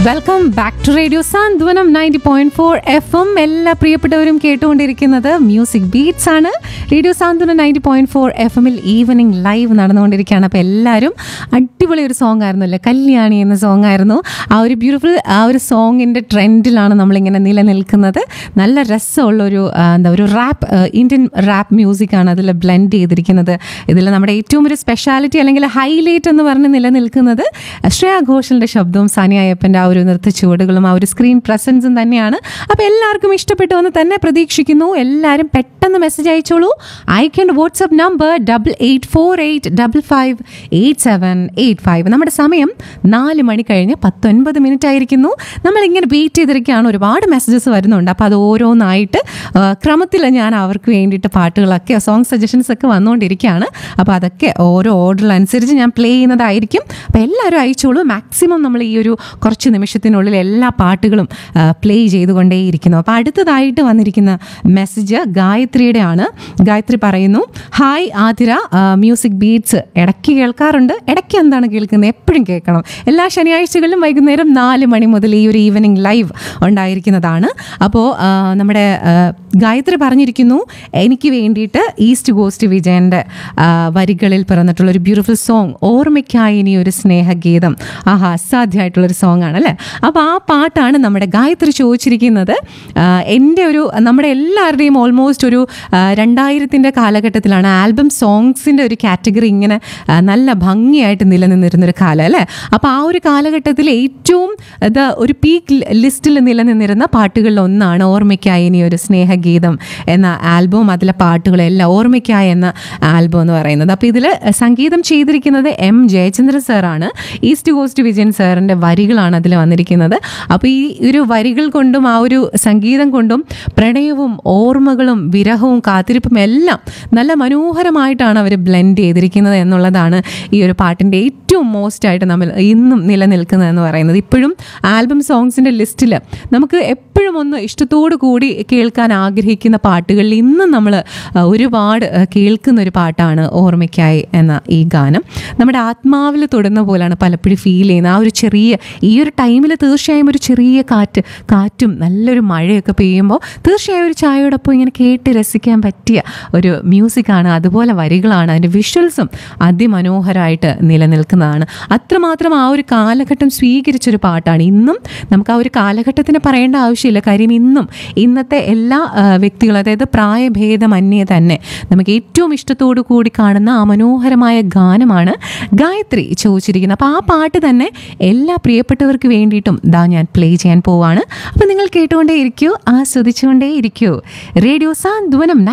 welcome back to radio Santhwanam ninety point four F M എല്ലാ പ്രിയപ്പെട്ടവരും കേട്ടുകൊണ്ടിരിക്കുന്നത് മ്യൂസിക് ബീറ്റ്സ് ആണ് radio Santhwanam ninety point four F എമ്മിൽ evening live നടന്നുകൊണ്ടിരിക്കുകയാണ് അപ്പോൾ എല്ലാവരും അടിപൊളി ഒരു സോങ് ആയിരുന്നു അല്ലേ കല്യാണി എന്ന സോങ് ആയിരുന്നു ആ ഒരു ബ്യൂട്ടിഫുൾ ആ ഒരു സോങ്ങിൻ്റെ ട്രെൻഡിലാണ് നമ്മളിങ്ങനെ നിലനിൽക്കുന്നത് നല്ല രസമുള്ള ഒരു ആ, എന്താ ഒരു റാപ്പ് ഇന്ത്യൻ റാപ്പ് മ്യൂസിക്കാണ് അതിൽ ബ്ലെൻഡ് ചെയ്തിരിക്കുന്നത് ഇതിൽ നമ്മുടെ ഏറ്റവും ഒരു സ്പെഷ്യാലിറ്റി അല്ലെങ്കിൽ ഹൈലൈറ്റ് എന്ന് പറഞ്ഞ് നിലനിൽക്കുന്നത് ശ്രേയ ഘോഷലിൻ്റെ ശബ്ദവും സാനിയ അയ്യപ്പൻ്റെ ആ ഒരു നൃത്ത ചുവടുകളും ആ ഒരു സ്ക്രീൻ പ്രസൻസും തന്നെയാണ് അപ്പോൾ എല്ലാവർക്കും ഇഷ്ടപ്പെട്ടു എന്ന് തന്നെ പ്രതീക്ഷിക്കുന്നു എല്ലാവരും പെട്ടെന്ന് മെസ്സേജ് അയച്ചോളൂ അയക്കേണ്ട WhatsApp number double eight four eight double five eight seven eight five നമ്മുടെ സമയം നാല് മണി കഴിഞ്ഞ് പത്തൊൻപത് മിനിറ്റ് ആയിരിക്കുന്നു നമ്മളിങ്ങനെ വെയിറ്റ് ചെയ്തിരിക്കുകയാണ് ഒരുപാട് മെസ്സേജസ് വരുന്നുണ്ട് അപ്പോൾ അത് ഓരോന്നായിട്ട് ക്രമത്തിൽ ഞാൻ അവർക്ക് വേണ്ടിയിട്ട് പാട്ടുകളൊക്കെ സോങ് സജഷൻസ് ഒക്കെ വന്നുകൊണ്ടിരിക്കുകയാണ് അപ്പോൾ അതൊക്കെ ഓരോ ഓർഡറിനനുസരിച്ച് ഞാൻ പ്ലേ ചെയ്യുന്നതായിരിക്കും അപ്പോൾ എല്ലാവരും അയച്ചോളൂ മാക്സിമം നമ്മൾ ഈ ഒരു കുറച്ച് നിമിഷത്തിനുള്ളിൽ എല്ലാ പാട്ടുകളും പ്ലേ ചെയ്തുകൊണ്ടേയിരിക്കുന്നു അപ്പോൾ അടുത്തതായിട്ട് വന്നിരിക്കുന്ന മെസ്സേജ് ഗായത്രിയുടെ ആണ് ഗായത്രി പറയുന്നു ഹായ് ആതിര മ്യൂസിക് ബീറ്റ്സ് ഇടയ്ക്ക് കേൾക്കാറുണ്ട് ഇടയ്ക്ക് എന്താണ് കേൾക്കുന്നത് എപ്പോഴും കേൾക്കണം എല്ലാ ശനിയാഴ്ചകളിലും വൈകുന്നേരം നാല് മണി മുതൽ ഈ ഒരു ഈവനിങ് ലൈവ് ഉണ്ടായിരിക്കുന്നതാണ് അപ്പോൾ ആ, നമ്മുടെ ആ, ഗായത്രി പറഞ്ഞിരിക്കുന്നു എനിക്ക് വേണ്ടിയിട്ട് ഈസ്റ്റ് ഗോസ്റ്റ് വിജയൻ്റെ ആ, വരികളിൽ പിറന്നിട്ടുള്ള ഒരു ബ്യൂട്ടിഫുൾ സോങ് ഓർമ്മയ്ക്കായി ഇനി ഒരു സ്നേഹഗീതം ആഹാ അസാധ്യമായിട്ടുള്ളൊരു സോങ് ആണ് അല്ലേ അപ്പോൾ ആ പാട്ടാണ് നമ്മുടെ ഗായത്രി ചോദിച്ചിരിക്കുന്നത് ആ, എൻ്റെ ഒരു നമ്മുടെ എല്ലാവരുടെയും ഓൾമോസ്റ്റ് ഒരു രണ്ടായിരത്തിൻ്റെ കാലഘട്ടത്തിലാണ് ആൽബം സോങ്സിൻ്റെ ഒരു കാറ്റഗറി ഇങ്ങനെ ആ, നല്ല ഭംഗിയായിട്ട് നിലനിന്നിരുന്നൊരു കാലം അല്ലേ അപ്പോൾ ആ ഒരു കാലഘട്ടത്തിൽ ഏറ്റവും ഇത് ഒരു പീക്ക് ലിസ്റ്റിൽ നിലനിന്നിരുന്ന പാട്ടുകളിൽ ഒന്നാണ് ഓർമ്മയ്ക്കായി ഇനി ഒരു സ്നേഹഗീതം എന്ന ആൽബവും അതിലെ പാട്ടുകളെല്ലാം ഓർമ്മയ്ക്കായി എന്ന ആൽബം എന്ന് പറയുന്നത് അപ്പോൾ ഇതിൽ സംഗീതം ചെയ്തിരിക്കുന്നത് എം ജയചന്ദ്രൻ സാറാണ് ഈസ്റ്റ് കോസ്റ്റ് വിജയൻ സാറിൻ്റെ വരികളാണ് അതിൽ വന്നിരിക്കുന്നത് അപ്പോൾ ഈ ഒരു വരികൾ കൊണ്ടും ആ ഒരു സംഗീതം കൊണ്ടും പ്രണയവും ഓർമ്മകളും വിരഹവും കാത്തിരിപ്പും എല്ലാം നല്ല മനോഹരമായിട്ടാണ് അവർ ബ്ലെൻഡ് ചെയ്തിരിക്കുന്നത് എന്നുള്ളതാണ് ഈ ഒരു പാട്ടിൻ്റെ ഏറ്റവും മോസ്റ്റ് ആയിട്ട് നമ്മൾ ഇന്നും നിലനിൽക്കുന്നത് എന്ന് പറയുന്നത് ഇപ്പോഴും ആൽബം സോങ്സിൻ്റെ ലിസ്റ്റിൽ നമുക്ക് എപ്പോഴും ഒന്ന് ഇഷ്ടത്തോടു കൂടി കേൾക്കാൻ ആഗ്രഹിക്കുന്ന പാട്ടുകളിൽ ഇന്നും നമ്മൾ ഒരുപാട് ആ, കേൾക്കുന്ന ഒരു പാട്ടാണ് ഓർമ്മയ്ക്കായി എന്ന ഈ ഗാനം നമ്മുടെ ആത്മാവിൽ തൊടുന്ന പോലാണ് പലപ്പോഴും ഫീൽ ചെയ്യുന്നത് ആ ഒരു ചെറിയ ഈ ഒരു ടൈമിൽ തീർച്ചയായും ഒരു ചെറിയ കാറ്റ് കാറ്റും നല്ലൊരു മഴയൊക്കെ പെയ്യുമ്പോൾ തീർച്ചയായും ഒരു ചായയോടൊപ്പം ഇങ്ങനെ കേട്ട് രസിക്കാൻ പറ്റിയ ഒരു മ്യൂസിക്കാണ് അതുപോലെ വരികളാണ് അതിൻ്റെ വിഷ്വൽസും അതിമനോഹരമായിട്ട് നിലനിൽക്കുന്നതാണ് അത്രമാത്രം ആ ഒരു കാലഘട്ടം സ്വീകരിച്ചൊരു പാട്ടാണ് ഇന്നും നമുക്ക് ആ ഒരു കാലഘട്ടത്തിന് പറയേണ്ട ആവശ്യമില്ല കാര്യം ഇന്നും ഇന്നത്തെ എല്ലാ ആ, വ്യക്തികളും അതായത് പ്രായഭേദമന്യേ തന്നെ നമുക്ക് ഏറ്റവും ഇഷ്ടത്തോടു കൂടി കാണുന്ന ആ മനോഹരമായ ഗാനമാണ് ഗായത്രി ചോദിച്ചിരിക്കുന്നത് അപ്പോൾ ആ പാട്ട് തന്നെ എല്ലാ പ്രിയപ്പെട്ടവർക്ക് വേണ്ടിയിട്ടും ദാ ഞാൻ പ്ലേ ചെയ്യാൻ പോവാണ് അപ്പോൾ നിങ്ങൾ കേട്ടുകൊണ്ടേ ഇരിക്കൂ ആസ്വദിച്ചുകൊണ്ടേ ഇരിക്കൂ റേഡിയോ സാന്ത്വനം